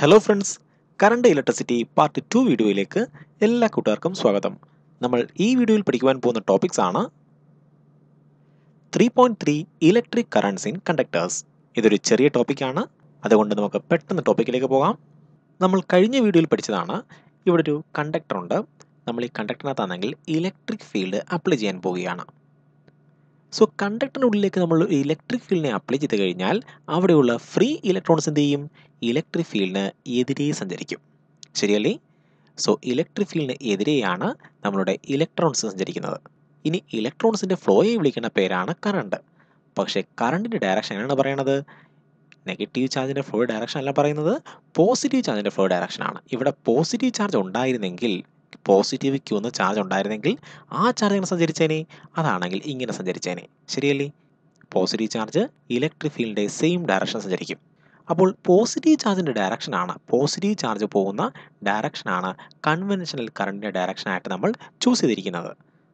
Hello friends current electricity part two വീഡിയോയിലേക്ക് എല്ലാ കൂട്ടുകാർക്കും സ്വാഗതം നമ്മൾ ഈ വീഡിയോയിൽ പഠിക്കുവാൻ പോകുന്ന ടോപ്പിക്സ് ആണ് three point three electric currents in conductors ഇതൊരു ചെറിയ ടോപ്പിക്കാണ് അതുകൊണ്ട് നമുക്ക് പെട്ടെന്ന് ടോപ്പിക്കിലേക്ക് പോകാം നമ്മൾ കഴിഞ്ഞ വീഡിയോയിൽ പഠിച്ചതാണ് ഇവിടെ ഒരു കണ്ടക്ടർ ഉണ്ട് നമ്മൾ ഈ കണ്ടക്ടറിനകത്താണെങ്കിൽ ഇലക്ട്രിക് ഫീൽഡ് അപ്ലൈ ചെയ്യാൻ പോവുകയാണ് സോ കണ്ടക്ടറിനുള്ളിലേക്ക് നമ്മൾ ഒരു ഇലക്ട്രിക് ഫീൽഡിനെ അപ്ലൈ ചെയ്ത് കഴിഞ്ഞാൽ അവിടെയുള്ള ഫ്രീ ഇലക്ട്രോൺസ് എന്ത് ചെയ്യും ഇലക്ട്രിക് ഫീൽഡിന് എതിരെ സഞ്ചരിക്കും ശരിയല്ലേ സോ ഇലക്ട്രിക് ഫീൽഡിന് എതിരെയാണ് നമ്മളുടെ ഇലക്ട്രോൺസ് സഞ്ചരിക്കുന്നത് ഇനി ഇലക്ട്രോൺസിൻ്റെ ഫ്ലോയെ വിളിക്കുന്ന പേരാണ് കറണ്ട് പക്ഷേ കറണ്ടിൻ്റെ ഡയറക്ഷൻ എങ്ങനെയാണ് പറയണത് നെഗറ്റീവ് ചാർജിൻ്റെ ഫ്ലോ ഡയറക്ഷൻ അല്ല പറയുന്നത് പോസിറ്റീവ് ചാർജിൻ്റെ ഫ്ലോ ഡയറക്ഷനാണ് ഇവിടെ പോസിറ്റീവ് ചാർജ് ഉണ്ടായിരുന്നെങ്കിൽ പോസിറ്റീവ് ക്യൂ എന്ന ചാർജ് ഉണ്ടായിരുന്നെങ്കിൽ ആ ചാർജ് എങ്ങനെ സഞ്ചരിച്ചേനെ അതാണെങ്കിൽ ഇങ്ങനെ സഞ്ചരിച്ചേനെ ശരിയല്ലേ പോസിറ്റീവ് ചാർജ് ഇലക്ട്രിക് ഫീൽഡിൻ്റെ സെയിം ഡയറക്ഷൻ സഞ്ചരിക്കും അപ്പോൾ പോസിറ്റീവ് ചാർജിൻ്റെ ഡയറക്ഷനാണ് പോസിറ്റീവ് ചാർജ് പോകുന്ന ഡയറക്ഷനാണ് കൺവെൻഷണൽ കറണ്ടിൻ്റെ ഡയറക്ഷനായിട്ട് നമ്മൾ ചൂസ് ചെയ്തിരിക്കുന്നത്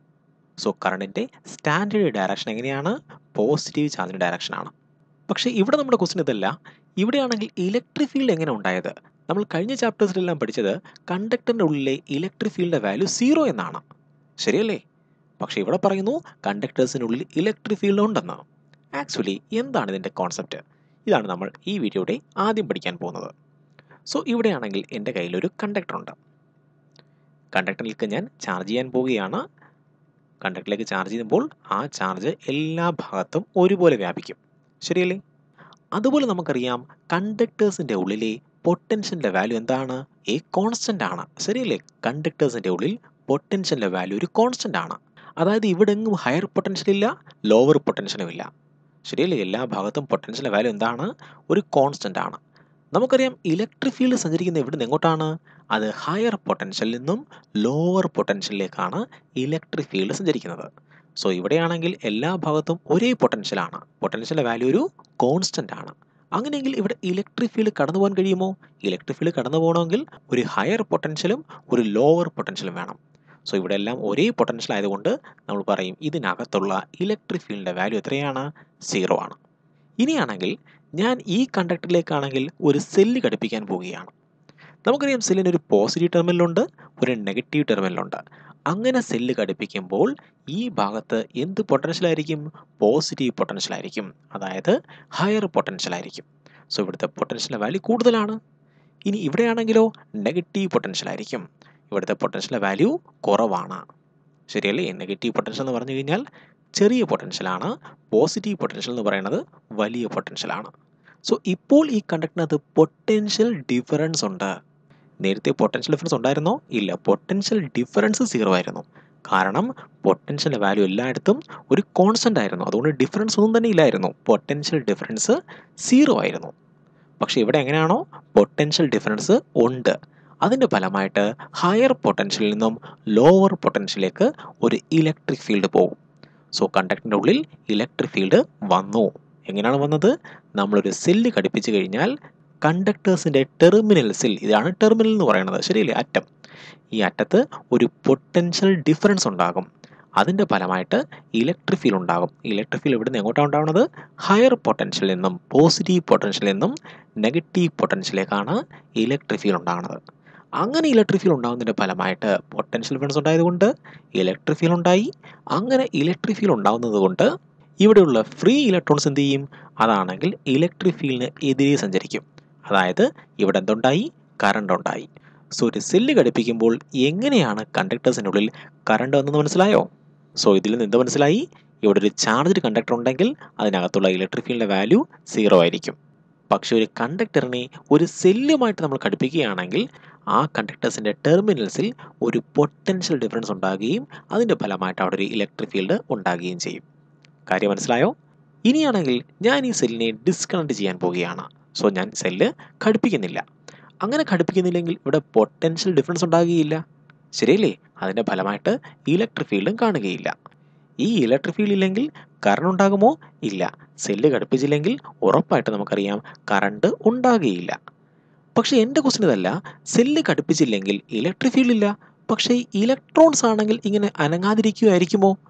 സോ കറണ്ടിൻ്റെ സ്റ്റാൻഡേർഡ് ഡയറക്ഷൻ എങ്ങനെയാണ് പോസിറ്റീവ് ചാർജിൻ്റെ ഡയറക്ഷനാണ് പക്ഷേ ഇവിടെ നമ്മുടെ ക്വസ്റ്റ്യൻ ഇതല്ല ഇവിടെയാണെങ്കിൽ ഇലക്ട്രിക് ഫീൽഡ് എങ്ങനെ ഉണ്ടായത് നമ്മൾ കഴിഞ്ഞ ചാപ്റ്റേഴ്സിലെല്ലാം പഠിച്ചത് കണ്ടക്ടറിൻ്റെ ഉള്ളിലെ ഇലക്ട്രിക് ഫീൽഡിൻ്റെ വാല്യൂ സീറോ എന്നാണ് ശരിയല്ലേ പക്ഷേ ഇവിടെ പറയുന്നു കണ്ടക്ടേഴ്സിനുള്ളിൽ ഇലക്ട്രിക് ഫീൽഡ് ഉണ്ടെന്ന് ആക്ച്വലി എന്താണ് ഇതിൻ്റെ കോൺസെപ്റ്റ് ഇതാണ് നമ്മൾ ഈ വീഡിയോയുടെ ആദ്യം പഠിക്കാൻ പോകുന്നത് സോ ഇവിടെയാണെങ്കിൽ എൻ്റെ കയ്യിലൊരു കണ്ടക്ടർ ഉണ്ട് കണ്ടക്ടറിലേക്ക് ഞാൻ ചാർജ് ചെയ്യാൻ പോവുകയാണ് കണ്ടക്ടറിലേക്ക് ചാർജ് ചെയ്യുമ്പോൾ ആ ചാർജ് എല്ലാ ഭാഗത്തും ഒരുപോലെ വ്യാപിക്കും ശരിയല്ലേ അതുപോലെ നമുക്കറിയാം കണ്ടക്ടേഴ്സിൻ്റെ ഉള്ളിലെ പൊട്ടൻഷ്യലിൻ്റെ വാല്യൂ എന്താണ് എ കോൺസ്റ്റൻ്റ് ആണ് ശരിയല്ലേ കണ്ടക്ടേഴ്സിൻ്റെ ഉള്ളിൽ പൊട്ടൻഷ്യലിൻ്റെ വാല്യൂ ഒരു കോൺസ്റ്റൻ്റ് ആണ് അതായത് ഇവിടെ എങ്ങും ഹയർ പൊട്ടൻഷ്യൽ ഇല്ല ലോവർ പൊട്ടൻഷ്യലും ഇല്ല ശരിയല്ലേ എല്ലാ ഭാഗത്തും പൊട്ടൻഷ്യലിൻ്റെ വാല്യൂ എന്താണ് ഒരു കോൺസ്റ്റൻ്റ് ആണ് നമുക്കറിയാം ഇലക്ട്രിക് ഫീൽഡ് സഞ്ചരിക്കുന്ന ഇവിടെ നിന്ന് എങ്ങോട്ടാണ് അത് ഹയർ പൊട്ടൻഷ്യലിൽ നിന്നും ലോവർ പൊട്ടൻഷ്യലിലേക്കാണ് ഇലക്ട്രിക് ഫീൽഡ് സഞ്ചരിക്കുന്നത് സോ ഇവിടെയാണെങ്കിൽ എല്ലാ ഭാഗത്തും ഒരേ പൊട്ടൻഷ്യലാണ് പൊട്ടൻഷ്യലിൻ്റെ വാല്യൂ ഒരു കോൺസ്റ്റൻ്റ് ആണ് അങ്ങനെയെങ്കിൽ ഇവിടെ ഇലക്ട്രിക് ഫീൽഡ് കടന്നു പോകാൻ കഴിയുമോ ഇലക്ട്രിക് ഫീൽഡ് കടന്നു പോകണമെങ്കിൽ ഒരു ഹയർ പൊട്ടൻഷ്യലും ഒരു ലോവർ പൊട്ടൻഷ്യലും വേണം സോ ഇവിടെ എല്ലാം ഒരേ പൊട്ടൻഷ്യൽ ആയതുകൊണ്ട് നമ്മൾ പറയും ഇതിനകത്തുള്ള ഇലക്ട്രിക് ഫീൽഡിൻ്റെ വാല്യൂ എത്രയാണ് സീറോ ആണ് ഇനിയാണെങ്കിൽ ഞാൻ ഈ കണ്ടക്ടറിലേക്കാണെങ്കിൽ ഒരു സെല്ല് ഘടിപ്പിക്കാൻ പോവുകയാണ് നമുക്കറിയാം സെല്ലിന് ഒരു പോസിറ്റീവ് ടെർമിനലുണ്ട് ഒരു നെഗറ്റീവ് ടെർമിനലുണ്ട് അങ്ങനെ സെല്ല് ഘടിപ്പിക്കുമ്പോൾ ഈ ഭാഗത്ത് എന്ത് പൊട്ടൻഷ്യൽ ആയിരിക്കും പോസിറ്റീവ് പൊട്ടൻഷ്യൽ ആയിരിക്കും അതായത് ഹയർ പൊട്ടൻഷ്യൽ ആയിരിക്കും സോ ഇവിടുത്തെ പൊട്ടൻഷ്യൽ വാല്യൂ കൂടുതലാണ് ഇനി ഇവിടെയാണെങ്കിലോ നെഗറ്റീവ് പൊട്ടൻഷ്യൽ ആയിരിക്കും ഇവിടുത്തെ പൊട്ടൻഷ്യൽ വാല്യൂ കുറവാണ് ശരിയല്ലേ നെഗറ്റീവ് പൊട്ടൻഷ്യൽ എന്ന് പറഞ്ഞു കഴിഞ്ഞാൽ ചെറിയ പൊട്ടൻഷ്യലാണ് പോസിറ്റീവ് പൊട്ടൻഷ്യൽ എന്ന് പറയുന്നത് വലിയ പൊട്ടൻഷ്യലാണ് സോ ഇപ്പോൾ ഈ കണ്ടക്ടറിനകത്ത് പൊട്ടൻഷ്യൽ ഡിഫറൻസ് ഉണ്ട് നേരത്തെ പൊട്ടൻഷ്യൽ ഡിഫറൻസ് ഉണ്ടായിരുന്നോ ഇല്ല പൊട്ടൻഷ്യൽ ഡിഫറൻസ് സീറോ ആയിരുന്നു കാരണം പൊട്ടൻഷ്യൽ വാല്യൂ എല്ലായിടത്തും ഒരു കോൺസ്റ്റൻ്റ് ആയിരുന്നു അതുകൊണ്ട് ഡിഫറൻസ് ഒന്നും തന്നെ ഇല്ലായിരുന്നു പൊട്ടൻഷ്യൽ ഡിഫറൻസ് സീറോ ആയിരുന്നു പക്ഷേ ഇവിടെ എങ്ങനെയാണോ പൊട്ടൻഷ്യൽ ഡിഫറൻസ് ഉണ്ട് അതിൻ്റെ ഫലമായിട്ട് ഹയർ പൊട്ടൻഷ്യലിൽ നിന്നും ലോവർ പൊട്ടൻഷ്യലിലേക്ക് ഒരു ഇലക്ട്രിക് ഫീൽഡ് പോകും സോ കണ്ടക്ടറിൻ്റെ ഉള്ളിൽ ഇലക്ട്രിക് ഫീൽഡ് വന്നു എങ്ങനെയാണ് വന്നത് നമ്മളൊരു സെല്ല് ഘടിപ്പിച്ച് കഴിഞ്ഞാൽ കണ്ടക്ടേഴ്സിൻ്റെ ടെർമിനൽസിൽ ഇതാണ് ടെർമിനൽ എന്ന് പറയുന്നത് ശരിയല്ലേ അറ്റം ഈ അറ്റത്ത് ഒരു പൊട്ടൻഷ്യൽ ഡിഫറൻസ് ഉണ്ടാകും അതിൻ്റെ ഫലമായിട്ട് ഇലക്ട്രിക് ഫീൽഡ് ഉണ്ടാകും ഇലക്ട്രിക് ഫീൽഡ് ഇവിടുന്ന് എങ്ങോട്ടാണ് ഉണ്ടാകുന്നത് ഹയർ പൊട്ടൻഷ്യലിൽ നിന്നും പോസിറ്റീവ് പൊട്ടൻഷ്യലിൽ നിന്നും നെഗറ്റീവ് പൊട്ടൻഷ്യലിലേക്കാണ് ഇലക്ട്രിക് ഫീൽഡ് ഉണ്ടാകുന്നത് അങ്ങനെ ഇലക്ട്രിക് ഫീൽഡ് ഉണ്ടാകുന്നതിൻ്റെ ഫലമായിട്ട് പൊട്ടൻഷ്യൽ ഡിഫറൻസ് ഉണ്ടായതുകൊണ്ട് ഇലക്ട്രിക് ഫീൽഡ് ഉണ്ടായി അങ്ങനെ ഇലക്ട്രിക് ഫീൽഡ് ഉണ്ടാകുന്നത് കൊണ്ട് ഇവിടെയുള്ള ഫ്രീ ഇലക്ട്രോൺസ് എന്ത് ചെയ്യും അതാണെങ്കിൽ ഇലക്ട്രിക് ഫീൽഡിന് എതിരെ സഞ്ചരിക്കും അതായത് ഇവിടെ എന്തുണ്ടായി കറണ്ട് ഉണ്ടായി സോ ഒരു സെല്ല് ഘടിപ്പിക്കുമ്പോൾ എങ്ങനെയാണ് കണ്ടക്ടേഴ്സിനുള്ളിൽ കറണ്ട് വന്നെന്ന് മനസ്സിലായോ സോ ഇതിൽ നിന്ന് എന്ത് മനസ്സിലായി ഇവിടെ ഒരു ചാർജ്ഡ് കണ്ടക്ടർ ഉണ്ടെങ്കിൽ അതിനകത്തുള്ള ഇലക്ട്രിക് ഫീൽഡിൻ്റെ വാല്യൂ സീറോ ആയിരിക്കും പക്ഷേ ഒരു കണ്ടക്ടറിനെ ഒരു സെല്ലുമായിട്ട് നമ്മൾ ഘടിപ്പിക്കുകയാണെങ്കിൽ ആ കണ്ടക്ടേഴ്സിൻ്റെ ടെർമിനൽസിൽ ഒരു പൊട്ടൻഷ്യൽ ഡിഫറൻസ് ഉണ്ടാകുകയും അതിൻ്റെ ഫലമായിട്ട് അവിടെ ഒരു ഇലക്ട്രിക് ഫീൽഡ് ഉണ്ടാകുകയും ചെയ്യും കാര്യം മനസ്സിലായോ ഇനിയാണെങ്കിൽ ഞാൻ ഈ സെല്ലിനെ ഡിസ്കണക്ട് ചെയ്യാൻ പോവുകയാണ് സോ ഞാൻ സെല്ല് ഘടിപ്പിക്കുന്നില്ല അങ്ങനെ ഘടിപ്പിക്കുന്നില്ലെങ്കിൽ ഇവിടെ പൊട്ടൻഷ്യൽ ഡിഫറൻസ് ഉണ്ടാകുകയില്ല ശരിയല്ലേ അതിൻ്റെ ഫലമായിട്ട് ഇലക്ട്രിക് ഫീൽഡും കാണുകയില്ല ഈ ഇലക്ട്രിക് ഫീൽഡ് ഇല്ലെങ്കിൽ കറണ്ട് ഉണ്ടാകുമോ ഇല്ല സെല്ല് ഘടിപ്പിച്ചില്ലെങ്കിൽ ഉറപ്പായിട്ട് നമുക്കറിയാം കറണ്ട് ഉണ്ടാകുകയില്ല പക്ഷേ എൻ്റെ ക്വസ്റ്റ്യൻ ഇതല്ല സെല്ല് ഘടിപ്പിച്ചില്ലെങ്കിൽ ഇലക്ട്രിക് ഫീൽഡ് ഇല്ല പക്ഷേ ഇലക്ട്രോൺസ് ആണെങ്കിൽ ഇങ്ങനെ അനങ്ങാതിരിക്കുകയായിരിക്കുമോ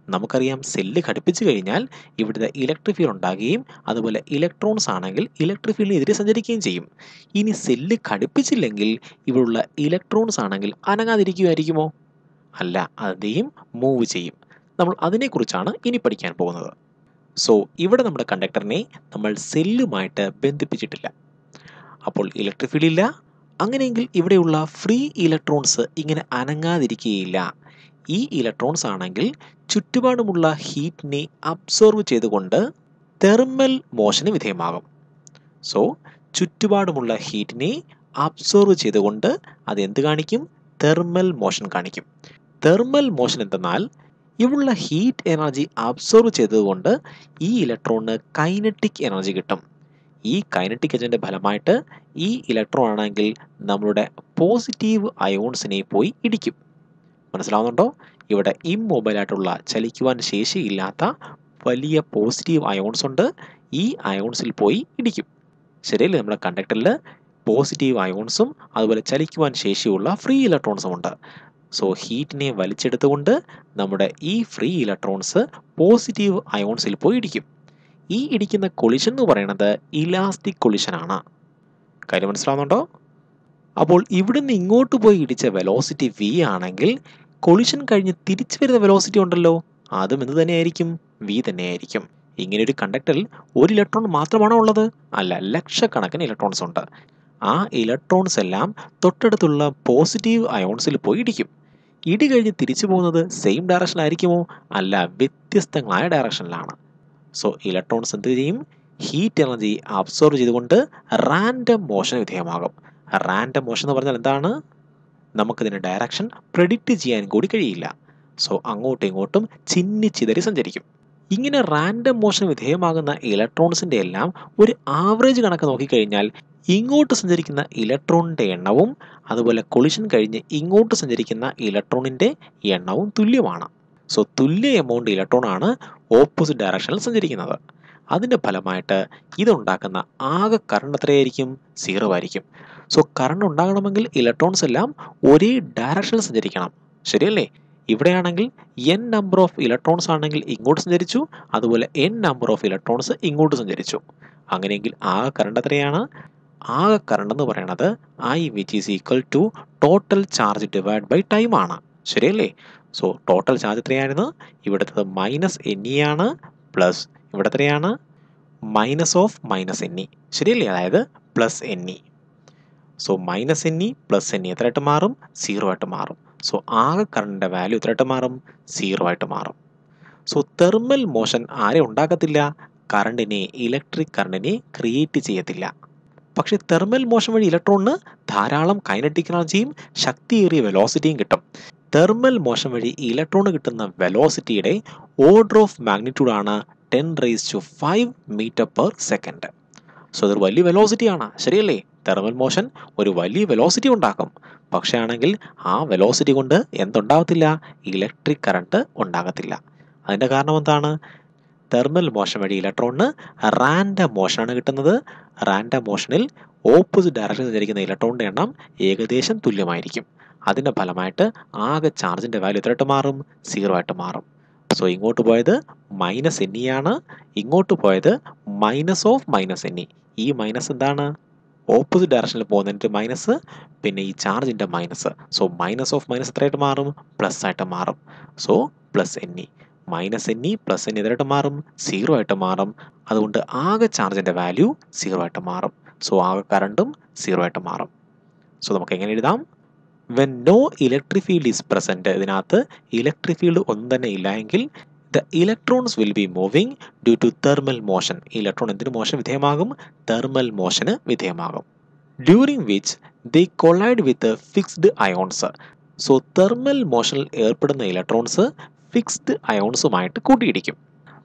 നമുക്കറിയാം സെല്ല് ഘടിപ്പിച്ചു കഴിഞ്ഞാൽ ഇവിടുത്തെ ഇലക്ട്രിക് ഫീൽഡ് ഉണ്ടാകുകയും അതുപോലെ ഇലക്ട്രോൺസ് ആണെങ്കിൽ ഇലക്ട്രിക് ഫീൽഡിനെതിരെ സഞ്ചരിക്കുകയും ചെയ്യും ഇനി സെല്ല് ഘടിപ്പിച്ചില്ലെങ്കിൽ ഇവിടുള്ള ഇലക്ട്രോൺസ് ആണെങ്കിൽ അനങ്ങാതിരിക്കുമായിരിക്കുമോ അല്ല അതെയും മൂവ് ചെയ്യും നമ്മൾ അതിനെക്കുറിച്ചാണ് ഇനി പഠിക്കാൻ പോകുന്നത് സോ ഇവിടെ നമ്മുടെ കണ്ടക്ടറിനെ നമ്മൾ സെല്ലുമായിട്ട് ബന്ധിപ്പിച്ചിട്ടില്ല അപ്പോൾ ഇലക്ട്രിക് ഫീൽഡ് ഇല്ല അങ്ങനെയെങ്കിൽ ഇവിടെയുള്ള ഫ്രീ ഇലക്ട്രോൺസ് ഇങ്ങനെ അനങ്ങാതിരിക്കുകയില്ല ഈ ഇലക്ട്രോൺസ് ആണെങ്കിൽ ചുറ്റുപാടുമുള്ള ഹീറ്റിനെ അബ്സോർവ് ചെയ്തുകൊണ്ട് തെർമൽ മോഷന് വിധേയമാകും സോ ചുറ്റുപാടുമുള്ള ഹീറ്റിനെ അബ്സോർവ് ചെയ്തുകൊണ്ട് അത് എന്ത് കാണിക്കും തെർമൽ മോഷൻ കാണിക്കും തെർമൽ മോഷൻ എന്തെന്നാൽ ഇവിടുള്ള ഹീറ്റ് എനർജി അബ്സോർവ് ചെയ്തതുകൊണ്ട് ഈ ഇലക്ട്രോണിന് കൈനറ്റിക് എനർജി കിട്ടും ഈ കൈനറ്റിക് എജൻ്റെ ഫലമായിട്ട് ഈ ഇലക്ട്രോൺ ആണെങ്കിൽ നമ്മളുടെ പോസിറ്റീവ് അയോൺസിനെ പോയി ഇടിക്കും മനസ്സിലാവുന്നുണ്ടോ ഇവിടെ ഇമ്മൊബൈലായിട്ടുള്ള ചലിക്കുവാൻ ശേഷിയില്ലാത്ത വലിയ പോസിറ്റീവ് അയോൺസ് ഉണ്ട് ഈ അയോൺസിൽ പോയി ഇടിക്കും ശരിയല്ലേ നമ്മുടെ കണ്ടക്ടറിൽ പോസിറ്റീവ് അയോൺസും അതുപോലെ ചലിക്കുവാൻ ശേഷിയുള്ള ഫ്രീ ഇലക്ട്രോൺസും ഉണ്ട് സോ ഹീറ്റിനെ വലിച്ചെടുത്തുകൊണ്ട് നമ്മുടെ ഈ ഫ്രീ ഇലക്ട്രോൺസ് പോസിറ്റീവ് അയോൺസിൽ പോയി ഇടിക്കും ഈ ഇടിക്കുന്ന കൊളിഷൻ എന്ന് പറയുന്നത് ഇലാസ്റ്റിക് കൊളിഷൻ ആണ് കാര്യം മനസ്സിലാവുന്നുണ്ടോ അപ്പോൾ ഇവിടുന്ന് ഇങ്ങോട്ട് പോയി ഇടിച്ച വെലോസിറ്റി വി ആണെങ്കിൽ കൊളിഷൻ കഴിഞ്ഞ് തിരിച്ചു വരുന്ന വെലോസിറ്റി ഉണ്ടല്ലോ അതും എന്ത് തന്നെയായിരിക്കും വി തന്നെയായിരിക്കും ഇങ്ങനെ ഒരു കണ്ടക്ടറിൽ ഒരു ഇലക്ട്രോൺ മാത്രമാണോ ഉള്ളത് അല്ല ലക്ഷക്കണക്കിന് ഇലക്ട്രോൺസ് ഉണ്ട് ആ ഇലക്ട്രോൺസ് എല്ലാം തൊട്ടടുത്തുള്ള പോസിറ്റീവ് അയോൺസിൽ പോയി ഇടിക്കും ഇടി കഴിഞ്ഞ് തിരിച്ചു പോകുന്നത് സെയിം ഡയറക്ഷനിലായിരിക്കുമോ അല്ല വ്യത്യസ്തങ്ങളായ ഡയറക്ഷനിലാണ് സോ ഇലക്ട്രോൺസ് എന്ത് ചെയ്യും ഹീറ്റ് എനർജി അബ്സോർവ് ചെയ്തുകൊണ്ട് റാൻഡം മോഷൻ വിധേയമാകും റാൻഡം മോഷൻ എന്ന് പറഞ്ഞാൽ എന്താണ് നമുക്കിതിൻ്റെ ഡയറക്ഷൻ പ്രെഡിക്റ്റ് ചെയ്യാൻ കൂടി കഴിയില്ല സോ അങ്ങോട്ടും ഇങ്ങോട്ടും ചിന്നി ചിതറി സഞ്ചരിക്കും ഇങ്ങനെ റാൻഡം മോഷൻ വിധേയമാകുന്ന ഇലക്ട്രോൺസിൻ്റെ എല്ലാം ഒരു ആവറേജ് കണക്ക് നോക്കിക്കഴിഞ്ഞാൽ ഇങ്ങോട്ട് സഞ്ചരിക്കുന്ന ഇലക്ട്രോണിൻ്റെ എണ്ണവും അതുപോലെ കൊളിഷൻ കഴിഞ്ഞ് ഇങ്ങോട്ട് സഞ്ചരിക്കുന്ന ഇലക്ട്രോണിൻ്റെ എണ്ണവും തുല്യമാണ് സോ തുല്യ എമൗണ്ട് ഇലക്ട്രോൺ ആണ് ഓപ്പോസിറ്റ് ഡയറക്ഷനിൽ സഞ്ചരിക്കുന്നത് അതിൻ്റെ ഫലമായിട്ട് ഇതുണ്ടാക്കുന്ന ആകെ കറണ്ട് എത്രയായിരിക്കും സീറോ ആയിരിക്കും സോ കറണ്ട് ഉണ്ടാകണമെങ്കിൽ ഇലക്ട്രോൺസ് എല്ലാം ഒരേ ഡയറക്ഷനിൽ സഞ്ചരിക്കണം ശരിയല്ലേ ഇവിടെയാണെങ്കിൽ എൻ നമ്പർ ഓഫ് ഇലക്ട്രോൺസ് ആണെങ്കിൽ ഇങ്ങോട്ട് സഞ്ചരിച്ചു അതുപോലെ എൻ നമ്പർ ഓഫ് ഇലക്ട്രോൺസ് ഇങ്ങോട്ട് സഞ്ചരിച്ചു അങ്ങനെയെങ്കിൽ ആകെ കറണ്ട് എത്രയാണ് ആകെ കറണ്ട് എന്ന് പറയുന്നത് I which is equal to total charge divide by time ആണ് ശരിയല്ലേ സോ ടോട്ടൽ ചാർജ് എത്രയായിരുന്നു ഇവിടുത്തത് മൈനസ് എൻ ഇ ആണ് പ്ലസ് ഇവിടെ എത്രയാണ് minus of minus N E ശരിയല്ലേ അതായത് plus N E so minus N E plus N E എത്രയായിട്ട് മാറും സീറോ ആയിട്ട് മാറും സോ ആകെ കറണ്ടിൻ്റെ വാല്യൂ എത്രയായിട്ട് മാറും സീറോ ആയിട്ട് മാറും സോ തെർമൽ മോഷൻ ആരെ ഉണ്ടാക്കത്തില്ല കറണ്ടിനെ ഇലക്ട്രിക് കറണ്ടിനെ ക്രിയേറ്റ് ചെയ്യത്തില്ല പക്ഷേ തെർമൽ മോഷൻ വഴി ഇലക്ട്രോണിന് ധാരാളം കൈനറ്റിക് എനർജിയും ശക്തിയേറിയ വെലോസിറ്റിയും കിട്ടും തെർമൽ മോഷൻ വഴി ഇലക്ട്രോണ് കിട്ടുന്ന വെലോസിറ്റിയുടെ ഓർഡർ ഓഫ് മാഗ്നിറ്റ്യൂഡ് ആണ് ten raise to five metre per second so അതൊരു വലിയ വെലോസിറ്റി ആണ് ശരിയല്ലേ തെർമൽ മോഷൻ ഒരു വലിയ വെലോസിറ്റി ഉണ്ടാക്കും പക്ഷേ ആണെങ്കിൽ ആ വെലോസിറ്റി കൊണ്ട് എന്തുണ്ടാകത്തില്ല ഇലക്ട്രിക് കറണ്ട് ഉണ്ടാകത്തില്ല അതിൻ്റെ കാരണം എന്താണ് തെർമൽ മോഷൻ വഴി ഇലക്ട്രോണിന് റാൻഡം മോഷനാണ് കിട്ടുന്നത് റാൻഡം മോഷനിൽ ഓപ്പോസിറ്റ് ഡയറക്ഷനിൽ സഞ്ചരിക്കുന്ന ഇലക്ട്രോണിൻ്റെ എണ്ണം ഏകദേശം തുല്യമായിരിക്കും അതിൻ്റെ ഫലമായിട്ട് ആകെ ചാർജിൻ്റെ വാല്യൂ എത്രയായിട്ട് മാറും സീറോ ആയിട്ട് മാറും സോ ഇങ്ങോട്ട് പോയത് മൈനസ് എൻ ഇ ആണ് ഇങ്ങോട്ട് പോയത് minus of minus N E ഈ മൈനസ് എന്താണ് ഓപ്പോസിറ്റ് ഡയറക്ഷനിൽ പോകുന്നതിൻ്റെ മൈനസ് പിന്നെ ഈ ചാർജിൻ്റെ minus so minus of minus എത്രയായിട്ട് മാറും പ്ലസ് ആയിട്ട് മാറും so plus N E minus N E plus N എതിരായിട്ട് മാറും സീറോ ആയിട്ട് മാറും അതുകൊണ്ട് ആകെ ചാർജിൻ്റെ വാല്യൂ സീറോ ആയിട്ട് മാറും സോ ആകെ കറണ്ടും സീറോ ആയിട്ട് മാറും സോ നമുക്ക് എങ്ങനെ എഴുതാം when no electric field is present ഇതിനകത്ത് ഇലക്ട്രിക് ഫീൽഡ് ഒന്നും തന്നെ ഇല്ല എങ്കിൽ the electrons will be moving due to thermal motion electron എന്തിനു മോഷൻ വിധേയമാകും തെർമൽ മോഷന് വിധേയമാകും during which they collide with fixed ions so thermal മോഷനിൽ ഏർപ്പെടുന്ന ഇലക്ട്രോൺസ് ഫിക്സ്ഡ് അയോൺസുമായിട്ട് കൂട്ടിയിടിക്കും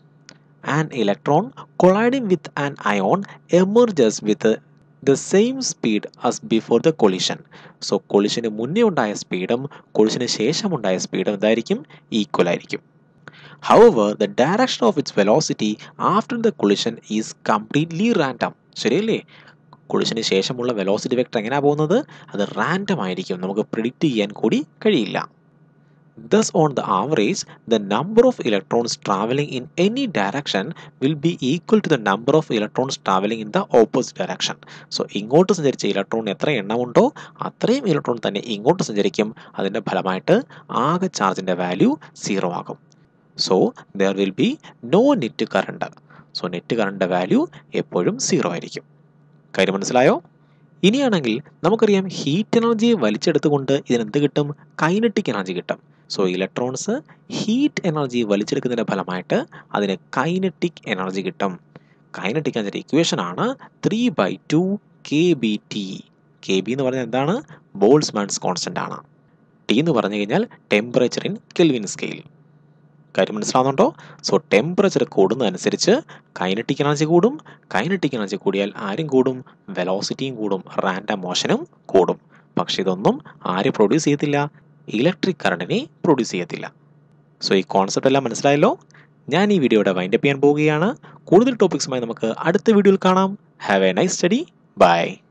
an electron colliding with an ion emerges with the same speed as before the collision so കൊളിഷന് മുന്നേ ഉണ്ടായ സ്പീഡും കൊളിഷന് ശേഷമുണ്ടായ സ്പീഡും എന്തായിരിക്കും ഈക്വൽ ആയിരിക്കും however the direction of its velocity after the collision is completely random ശരിയല്ലേ കൊളിഷന് ശേഷമുള്ള വെലോസിറ്റി വെക്ടർ എങ്ങനെയാണ് പോകുന്നത് അത് റാൻഡം ആയിരിക്കും നമുക്ക് പ്രിഡിക്റ്റ് ചെയ്യാൻ കൂടി കഴിയില്ല Thus, on the average, the number of electrons traveling in any direction will be equal to the number of electrons traveling in the opposite direction. So, ഇങ്ങോട്ട് സഞ്ചരിച്ച ഇലക്ട്രോൺ എത്ര എണ്ണമുണ്ടോ അത്രയും ഇലക്ട്രോൺ തന്നെ ഇങ്ങോട്ട് സഞ്ചരിക്കും അതിൻ്റെ ഫലമായിട്ട് ആകെ ചാർജിൻ്റെ വാല്യൂ സീറോ ആകും so there will be no net current so net current value എപ്പോഴും സീറോ ആയിരിക്കും കാര്യം മനസ്സിലായോ ഇനിയാണെങ്കിൽ നമുക്കറിയാം ഹീറ്റ് എനർജി വലിച്ചെടുത്തുകൊണ്ട് ഇതിനെന്ത് കിട്ടും കൈനറ്റിക് എനർജി കിട്ടും സോ ഇലക്ട്രോൺസ് ഹീറ്റ് എനർജി വലിച്ചെടുക്കുന്നതിൻ്റെ ഫലമായിട്ട് അതിന് കൈനറ്റിക് എനർജി കിട്ടും കൈനറ്റിക് എനർജി ഇക്വേഷൻ ആണ് three by two K B T K B എന്ന് പറഞ്ഞാൽ എന്താണ് ബോൾസ്മാൻസ് കോൺസ്റ്റൻ്റ് ആണ് ടി എന്ന് പറഞ്ഞു കഴിഞ്ഞാൽ ടെമ്പറേച്ചർ ഇൻ കെൽവിൻ സ്കെയിൽ കാര്യം മനസ്സിലാവുന്നുണ്ടോ സോ ടെമ്പറേച്ചർ കൂടുന്നതനുസരിച്ച് കൈനറ്റിക് എനർജി കൂടും കൈനറ്റിക് എനർജി കൂടിയാൽ ആരും കൂടും വെലോസിറ്റിയും കൂടും റാൻഡം മോഷനും കൂടും പക്ഷെ ഇതൊന്നും ആര് പ്രൊഡ്യൂസ് ചെയ്യത്തില്ല ഇലക്ട്രിക് കറണ്ടിനെ പ്രൊഡ്യൂസ് ചെയ്യത്തില്ല സോ ഈ കോൺസെപ്റ്റ് എല്ലാം മനസ്സിലായല്ലോ ഞാൻ ഈ വീഡിയോയുടെ വൈൻഡപ്പ് ചെയ്യാൻ പോവുകയാണ് കൂടുതൽ ടോപ്പിക്സുമായി നമുക്ക് അടുത്ത വീഡിയോയിൽ കാണാം have a nice study by